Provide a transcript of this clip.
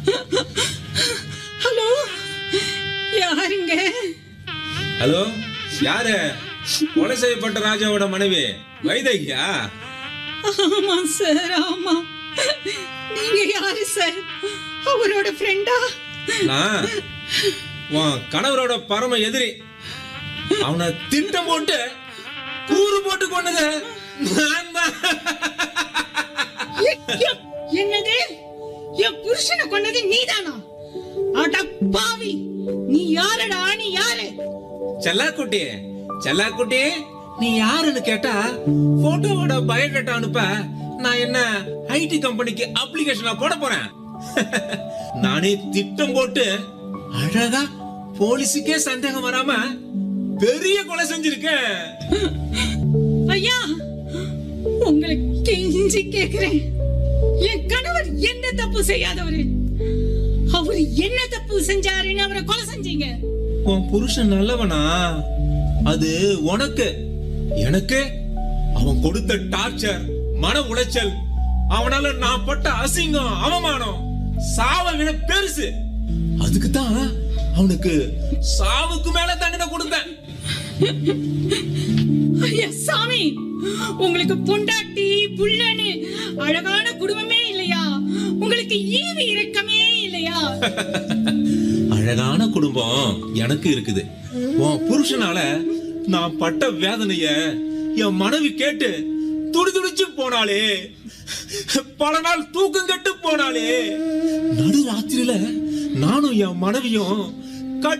Hello யாருங்க hello யாரு கொலை செய்யப்பட்ட ராஜாவோட மனைவி வைதகியா ஆமா சார் ஆமா நீங்க யாரு சார் அவரோட ஃப்ரெண்டா நான் உன் கணவரோட பரம எதிரி அவனை திட்டம் போட்டு கூறு போட்டு கொண்டது நான் தான். என்னது என் புருஷனை கொண்டது நீதானா அட பாவி நீ யாரடா நீ யாரு செல்லாக்குட்டி செல்லாக்குட்டி நீ யாருன்னு கேட்டா போட்டோவோட பயோடேட்டா அனுப்ப நான் என்ன ஐடி கம்பெனிக்கு அப்ளிகேஷனா போட போறேன் நானே திட்டம் போட்டு அழகா போலீஸுக்கே சந்தேகம் வராம பெரிய கொலை செஞ்சிருக்கேன் ஐயா உங்களை கெஞ்சி கேக்குறேன் என் கணவர் என்ன தப்பு செய்யாதவரு அவரு என்ன தப்பு செஞ்சாருன்னு அவரை கொலை செஞ்சீங்க உன் புருஷன் நல்லவனா அது உனக்கு எனக்கு அவன் கொடுத்த டார்ச்சர் மன உளைச்சல் அவனால நான் பட்ட அசிங்கம் அவமானம் சாவ விட பெருசு அதுக்கு தான் அவனுக்கு சாவுக்கு மேல தண்டனை கொடுத்தேன் ஐயா சாமி உங்களுக்கு பொண்டாட்டி புள்ளன்னு அழகான குடும்பமே இல்லையா உங்களுக்கு ஈவு இரக்கமே இல்லையா அழகான குடும்பம் எனக்கு இருக்குது உன் புருஷனால நான் பட்ட வேதனைய என் மனைவி கேட்டு துடி துடிச்சு போனாளே பல நாள் தூக்கம் கெட்டு போனாளே நடு ராத்திரியில நானும் என் மனைவியும்